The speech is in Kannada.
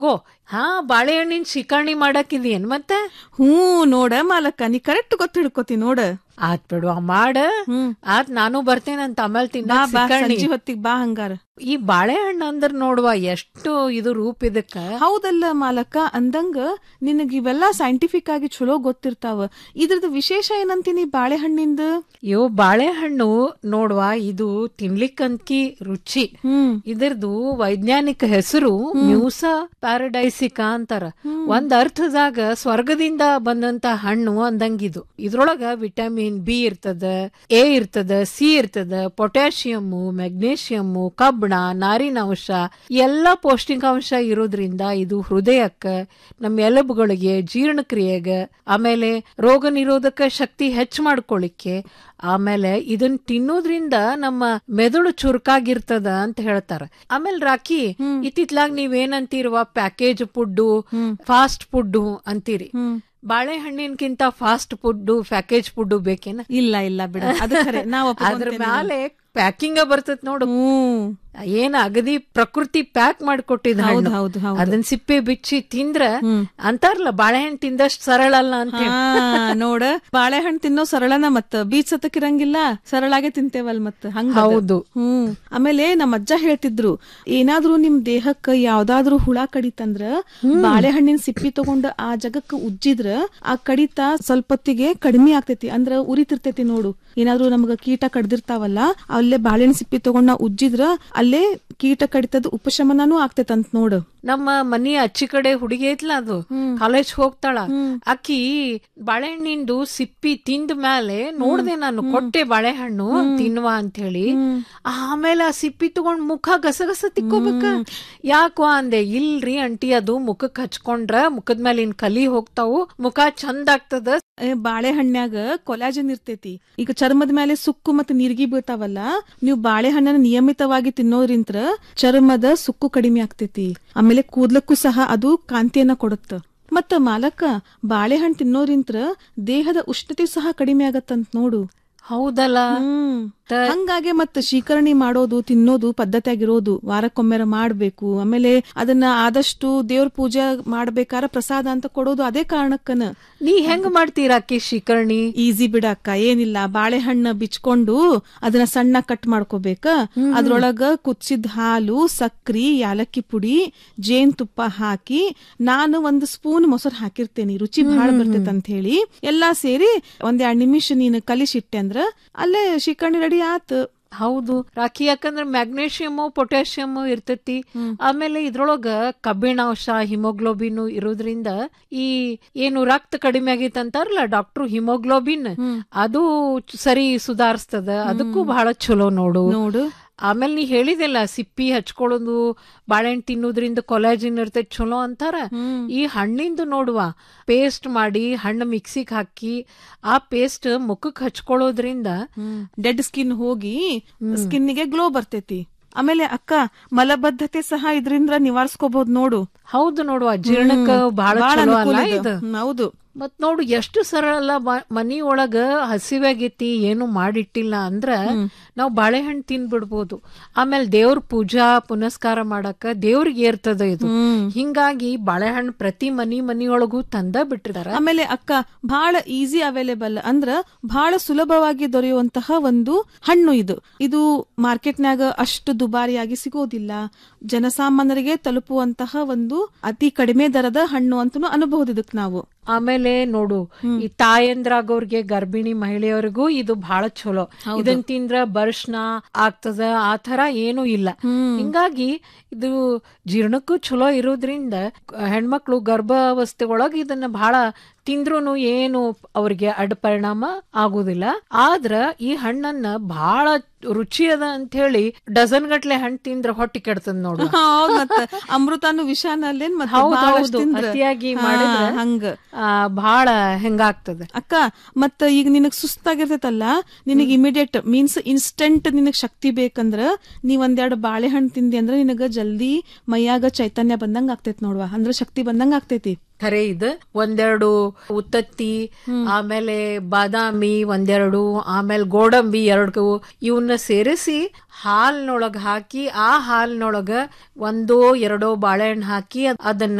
ಗೋ ಹಾ ಬಾಳೆಹಣ್ಣಿನ ಶಿಕರ್ಣಿ ಮಾಡಾಕಿದೇನ್ ಮತ್ತೆ ಹ್ಞೂ ನೋಡ ಮಾಲಕ್ಕ ನೀ ಕರೆಕ್ಟ್ ಗೊತ್ತ ಹಿಡ್ಕೋತಿ ನೋಡ ಆತ್ ಬಿಡುವ ಮಾಡ ಹ್ಮ್ ಆತ್ ನಾನು ಬರ್ತೇನಂತ ಆಮೇಲೆ ಬಾ ತಿನ್ನ ಬಾ ಶಿಕರ್ಣಿ ಸಂಜೆ ಹೊತ್ತಿಗ್ ಬಾ ಹಂಗಾರ ಈ ಬಾಳೆಹಣ್ಣು ಅಂದ್ರ ನೋಡುವ ಎಷ್ಟು ಇದು ರೂಪ ಇದಕ್ಕ ಹೌದಲ್ಲ ಮಾಲಕ್ಕ ಅಂದಂಗ ನಿನಗ್ ಇವೆಲ್ಲಾ ಸೈಂಟಿಫಿಕ್ ಆಗಿ ಚಲೋ ಗೊತ್ತಿರ್ತಾವ ಇದ್ರದ್ದು ವಿಶೇಷ ಏನಂತೀನಿ ಬಾಳೆಹಣ್ಣಿಂದ ಇವು ಬಾಳೆಹಣ್ಣು ನೋಡುವ ಇದು ತಿನ್ಲಿಕ್ಕಂತ್ಕಿ ರುಚಿ ಹ್ಮ್ ಇದ್ರದು ವೈಜ್ಞಾನಿಕ ಹೆಸರು ಮ್ಯೂಸಾ ಪ್ಯಾರಡೈಸಿಕಾ ಅಂತಾರ ಒಂದ್ ಅರ್ಥದಾಗ ಸ್ವರ್ಗದಿಂದ ಬಂದಂತ ಹಣ್ಣು ಅಂದಂಗಿದು ಇದ್ರೊಳಗ ವಿಟಮಿನ್ ಬಿ ಇರ್ತದ ಎ ಇರ್ತದ ಸಿ ಇರ್ತದ ಪೊಟ್ಯಾಷಿಯಮ್ಮು ಮೆಗ್ನೇಷಿಯಮ್ಮು ಕಬ್ಬಣ ನಾರಿನಾಂಶ ಎಲ್ಲ ಪೌಷ್ಟಿಕಾಂಶ ಇರೋದ್ರಿಂದ ಇದು ಹೃದಯಕ್ಕ ನಮ್ಮ ಎಲುಬುಗಳಿಗೆ ಜೀರ್ಣಕ್ರಿಯೆಗೆ ಆಮೇಲೆ ರೋಗ ನಿರೋಧಕ ಶಕ್ತಿ ಹೆಚ್ಚು ಮಾಡ್ಕೊಳ್ಳಿಕ್ಕೆ ಆಮೇಲೆ ಇದನ್ ತಿನ್ನೋದ್ರಿಂದ ನಮ್ಮ ಮೆದುಳು ಚುರುಕಾಗಿರ್ತದ ಅಂತ ಹೇಳ್ತಾರ ಆಮೇಲೆ ರಾಕಿ ಇತ್ತಿತ್ಲಾಗ್ ನೀವೇನಂತೀರುವ ಪ್ಯಾಕೇಜ್ ಫುಡ್ಡು ಫಾಸ್ಟ್ ಫುಡ್ಡು ಅಂತೀರಿ ಹ್ಮ್ ಬಾಳೆಹಣ್ಣಿನ್ಕಿಂತ ಫಾಸ್ಟ್ ಫುಡ್ಡು ಪ್ಯಾಕೇಜ್ ಫುಡ್ಡು ಬೇಕೇನ ಇಲ್ಲ ಇಲ್ಲ ಬಿಡ ಅದು ಖರೆ ನಾವ್ ಅದ್ರ ಒಪ್ಕೊಂತೇನೆ. ಮ್ಯಾಲೆ ಪ್ಯಾಕಿಂಗ್ ಬರ್ತದ ನೋಡು ಹ್ಮ್ ಏನ್ ಅಗದಿ ಪ್ರಕೃತಿ ಪ್ಯಾಕ್ ಮಾಡ್ಕೊಟ್ಟಿದ್ ಹೌದ್ ಹಣ್ಣು ಹೌದ್ ಹೌದ್ ಅದನ್ ಸಿಪ್ಪೆ ಬಿಚ್ಚಿ ತಿಂದ್ರ ಹ್ಮ್. ಅಂತಾರಲ್ಲ ಬಾಳೆಹಣ್ಣು ತಿಂದಷ್ಟು ಸರಳ ಅಲ್ಲ ಅಂತ ಹೇಳಿ. ಹಾ ನೋಡ ಬಾಳೆಹಣ್ಣು ತಿನ್ನೋ ಸರಳನ ಮತ್ತ ಬೀಚ್ ಸತಕಿರಂಗಿಲ್ಲ ಸರಳಾಗೆ ತಿಂತೇವಲ್ ಮತ್ತ ಹಂಗ ಹೌದು ಹ್ಮ್ ಆಮೇಲೆ ನಮ್ಮ ಅಜ್ಜ ಹೇಳ್ತಿದ್ರು ಏನಾದ್ರೂ ನಿಮ್ ದೇಹಕ್ಕ ಯಾವ್ದಾದ್ರೂ ಹುಳ ಕಡಿತಂದ್ರ ಬಾಳೆಹಣ್ಣಿನ ಸಿಪ್ಪಿ ತಗೊಂಡ ಆ ಜಗಕ್ಕ ಉಜ್ಜಿದ್ರ ಆ ಕಡಿತ ಸ್ವಲ್ಪತ್ತಿಗೆ ಕಡಿಮೆ ಆಗ್ತೈತಿ ಅಂದ್ರ ಉರಿತಿರ್ತೈತಿ ನೋಡು ಏನಾದ್ರೂ ನಮ್ಗ ಕೀಟ ಕಡ್ದಿರ್ತಾವಲ್ಲ ಅಲ್ಲೇ ಬಾಳೆಹಣ್ಣು ಸಿಪ್ಪಿ ತಗೊಂಡ್ ನಾವ್ ಉಜ್ಜಿದ್ರ ಅಲ್ಲೇ ಕೀಟ ಕಡಿತದ ಉಪಶಮನನೂ ಆಗ್ತೈತಂತ ನೋಡು ನಮ್ಮ ಮನಿ ಅಚ್ಚಿ ಕಡೆ ಹುಡುಗಿ ಐತ್ಲ ಅದು ಕಾಲೇಜ್ ಹೋಗ್ತಾಳ ಅಕ್ಕಿ ಬಾಳೆಹಣ್ಣಿಂದು ಸಿಪ್ಪಿ ತಿಂದ ಮೇಲೆ ನೋಡ್ದೆ ನಾನು ಕೊಟ್ಟೆ ಬಾಳೆಹಣ್ಣು ತಿನ್ನುವ ಅಂತ ಹೇಳಿ ಆಮೇಲೆ ಆ ಸಿಪ್ಪಿ ತಗೊಂಡ್ ಮುಖ ಗಸಗಸ ತಿಕ್ಕೋಬೇಕ ಯಾಕೋ ಅಂದೆ ಇಲ್ರಿ ಅಂಟಿ ಅದು ಮುಖಕ್ ಹಚ್ಕೊಂಡ್ರ ಮುಖದ ಮೇಲೆ ಇನ್ ಕಲಿ ಹೋಗ್ತಾವು ಮುಖ ಚಂದ ಆಗ್ತದ ಏ, ಬಾಳೆಹಣ್ಣ್ಯಾಗ ಕೊಲಾಜನ್ ಇರ್ತೈತಿ ಈಗ ಚರ್ಮದ ಮೇಲೆ ಸುಕ್ಕು ಮತ್ತೆ ನೀರ್ಗಿ ಬೀಳ್ತಾವಲ್ಲ ನೀವು ಬಾಳೆಹಣ್ಣನ್ನ ನಿಯಮಿತವಾಗಿ ತಿನ್ನೋದ್ರಿಂತ್ರ ಚರ್ಮದ ಸುಕ್ಕು ಕಡಿಮೆ ಆಗ್ತೈತಿ ಆಮೇಲೆ ಕೂದ್ಲಕ್ಕೂ ಸಹ ಅದು ಕಾಂತಿಯನ್ನ ಕೊಡುತ್ತ ಮತ್ತ ಮಾಲಕ ಬಾಳೆಹಣ್ಣು ತಿನ್ನೋದ್ರಿಂತ್ರ ದೇಹದ ಉಷ್ಣತೆ ಸಹ ಕಡಿಮೆ ಆಗತ್ತಂತ ನೋಡು ಹೌದಲ್ಲ ಹ್ಮ್ ಹಂಗಾಗಿ ಮತ್ತ ಶೀಕರಣಿ ಮಾಡೋದು ತಿನ್ನೋದು ಪದ್ಧತಿಯಾಗಿರೋದು ವಾರಕ್ಕೊಮ್ಮೆರ ಮಾಡ್ಬೇಕು ಆಮೇಲೆ ಅದನ್ನ ಆದಷ್ಟು ದೇವ್ರ ಪೂಜೆ ಮಾಡ್ಬೇಕಾರ ಪ್ರಸಾದ ಅಂತ ಕೊಡೋದು ಅದೇ ಕಾರಣಕ್ಕನ ನೀ ಹೆಂಗ್ ಮಾಡ್ತೀರಾ ಅಕ್ಕಿ ಶಿಕರ್ಣಿ ಈಸಿ ಬಿಡಕ್ಕ ಏನಿಲ್ಲ ಬಾಳೆಹಣ್ಣ ಬಿಚ್ಕೊಂಡು ಅದನ್ನ ಸಣ್ಣ ಕಟ್ ಮಾಡ್ಕೋಬೇಕ ಅದ್ರೊಳಗ ಕುದಿಸಿದ ಹಾಲು ಸಕ್ರಿ ಯಾಲಕ್ಕಿ ಪುಡಿ ಜೇನ್ ತುಪ್ಪ ಹಾಕಿ ನಾನು ಒಂದು ಸ್ಪೂನ್ ಮೊಸರು ಹಾಕಿರ್ತೇನಿ ರುಚಿ ಬಹಳ ಬರ್ತೈತೆ ಅಂತ ಹೇಳಿ ಎಲ್ಲಾ ಸೇರಿ ಒಂದ್ ಎರಡ್ ನಿಮಿಷ ನೀನು ಕಲಿಸಿಟ್ಟೆ ಅಂದ್ರ ಅಲ್ಲೇ ಶಿಕರಣಿ ರೆಡಿ ಆತ್ ಹೌದು ರಾಖಿ ಯಾಕಂದ್ರೆ ಮ್ಯಾಗ್ನೇಷಿಯಮ್ ಪೊಟ್ಯಾಷಿಯಮ್ ಇರ್ತೈತಿ ಆಮೇಲೆ ಇದ್ರೊಳಗ ಕಬ್ಬಿಣಾಂಶ ಹಿಮೋಗ್ಲೋಬಿನ್ ಇರೋದ್ರಿಂದ ಈ ಏನು ರಕ್ತ ಕಡಿಮೆ ಆಗೈತೆ ಅಂತಾರಲ್ಲ ಡಾಕ್ಟರ್ ಹಿಮೋಗ್ಲೋಬಿನ್ ಅದು ಚ- ಸರಿ ಸುಧಾರಿಸ್ತದ ಅದಕ್ಕೂ ಬಹಳ ಚಲೋ ನೋಡು ನೋಡು ಆಮೇಲೆ ನೀ ಹೇಳಿದೆಲ್ಲ ಸಿಪ್ಪಿ ಹಚ್ಕೊಳ್ಳೋದು ಬಾಳೆಹಣ್ಣು ತಿನ್ನೋದ್ರಿಂದ ಕೊಲಾಜಿನ್ ಇರ್ತೈತಿ ಚಲೋ ಅಂತಾರ ಈ ಹಣ್ಣಿಂದು ನೋಡುವ ಪೇಸ್ಟ್ ಮಾಡಿ ಹಣ್ಣು ಮಿಕ್ಸಿಗೆ ಹಾಕಿ ಆ ಪೇಸ್ಟ್ ಮುಖಕ್ಕೆ ಹಚ್ಕೊಳ್ಳೋದ್ರಿಂದ ಡೆಡ್ ಸ್ಕಿನ್ ಹೋಗಿ ಸ್ಕಿನ್ನಿಗೆ ಗ್ಲೋ ಬರ್ತೈತಿ ಆಮೇಲೆ ಅಕ್ಕ ಮಲಬದ್ಧತೆ ಸಹ ಇದರಿಂದ ನಿವಾರಿಸ್ಕೋಬಹುದು ನೋಡು ಹೌದು ನೋಡುವ ಜೀರ್ಣಕ್ಕ ಬಹಳ ಬಾಳ ಚಲೋ ಅನುಕೂಲ ಅಲ್ಲ ಇದು. ಇದು ಹ್ಮ್, ಹೌದು ಮತ್ ನೋಡು ಎಷ್ಟು ಸರಳ ಬ- ಮನಿ ಒಳಗ ಹಸಿವಾಗೈತಿ ಏನು ಮಾಡಿಟ್ಟಿಲ್ಲ ಅಂದ್ರ ನಾವು ಬಾಳೆಹಣ್ಣು ತಿನ್ಬಿಡ್ಬೋದು ಆಮೇಲೆ ದೇವ್ರ ಪೂಜಾ ಪುನಸ್ಕಾರ ಮಾಡಕ ದೇವ್ರಿಗೆ ಏರ್ತದ ಇದು ಹಿಂಗಾಗಿ ಬಾಳೆಹಣ್ಣು ಪ್ರತಿ ಮನಿ ಮನಿಯೊಳಗೂ ತಂದ ಬಿಟ್ಟಿದಾರ ಆಮೇಲೆ ಅಕ್ಕ ಬಹಳ ಈಸಿ ಅವೈಲೇಬಲ್ ಅಂದ್ರ ಬಹಳ ಸುಲಭವಾಗಿ ದೊರೆಯುವಂತಹ ಒಂದು ಹಣ್ಣು ಇದು ಇದು ಮಾರ್ಕೆಟ್ನಾಗ ಅಷ್ಟು ದುಬಾರಿಯಾಗಿ ಸಿಗೋದಿಲ್ಲ ಜನಸಾಮಾನ್ಯರಿಗೆ ತಲುಪುವಂತಹ ಒಂದು ಅತಿ ಕಡಿಮೆ ದರದ ಹಣ್ಣು ಅಂತನೂ ಅನ್ಬಹುದು ಇದಕ್ ನಾವು ಆಮೇಲೆ ನೋಡು ಈ ತಾಯಂದ್ರಾಗೋರ್ಗೆ ಗರ್ಭಿಣಿ ಮಹಿಳೆಯರಿಗೂ ಇದು ಬಹಳ ಚಲೋ ಇದನ್ ತಿಂದ್ರ ಬರ್ಷ್ಣ ಆಗ್ತದ ಆ ತರ ಏನು ಇಲ್ಲ ಹಿಂಗಾಗಿ ಇದು ಜೀರ್ಣಕ್ಕೂ ಚಲೋ ಇರೋದ್ರಿಂದ ಹೆಣ್ಮಕ್ಳು ಗರ್ಭಾವಸ್ಥೆ ಒಳಗ ಇದನ್ನ ಬಹಳ ತಿಂದ್ರೂನು ಏನು ಅವ್ರಿಗೆ ಅಡ್ಡ ಪರಿಣಾಮ ಆಗುದಿಲ್ಲ ಆದ್ರ ಈ ಹಣ್ಣನ್ನ ಬಹಳ ರುಚಿ ಅದ ಅಂತ ಹೇಳಿ ಡಜನ್ ಗಟ್ಲೆ ಹಣ್ಣು ತಿಂದ್ರ ಹೊಟ್ಟಿ ಕೆಡ್ತದ ನೋಡು ಹೌದ್ ಮತ್ತ ಅಮೃತಾನು ವಿಷಾನಲ್ಲೇನ್ ಮತ್ತೆ ಹೌದ್ ಬಹಳಷ್ಟ್ ಹೌದು. ತಿಂದ್ರ. ಅತಿಯಾಗಿ ಹಾ, ಮಾಡಿದ್ರ ಹಂಗ ಆ, ಬಹಳ ಹೆಂಗಾಗ್ತದ ಅಕ್ಕ ಮತ್ತ ಈಗ ನಿನಗ್ ಸುಸ್ತಾಗಿರ್ತೈತಲ್ಲ ನಿನಗ್ ಇಮಿಡಿಯೇಟ್ ಮೀನ್ಸ್ ಇನ್ಸ್ಟೆಂಟ್ ನಿನಗ್ ಶಕ್ತಿ ಬೇಕಂದ್ರ ನೀ ಒಂದೆರಡು ಬಾಳೆಹಣ್ಣು ತಿಂದಿ ಅಂದ್ರ ನಿನಗ ಜಲ್ದಿ ಮೈಯಾಗ ಚೈತನ್ಯ ಬಂದಂಗ ಆಗ್ತೈತಿ ನೋಡ್ವಾ ಅಂದ್ರ ಶಕ್ತಿ ಬಂದಂಗ ಆಗ್ತೈತಿ ಖರೆ ಇದು ಒಂದೆರಡು ಉತ್ತತ್ತಿ ಆಮೇಲೆ ಬಾದಾಮಿ ಒಂದೆರಡು ಆಮೇಲೆ ಗೋಡಂಬಿ ಎರಡು ಇವನ್ನ ಸೇರಿಸಿ ಹಾಲ್ನೊಳಗ ಹಾಕಿ ಆ ಹಾಲ್ನೊಳಗ ಒಂದೋ ಎರಡೋ ಬಾಳೆಹಣ್ಣು ಹಾಕಿ ಅದನ್ನ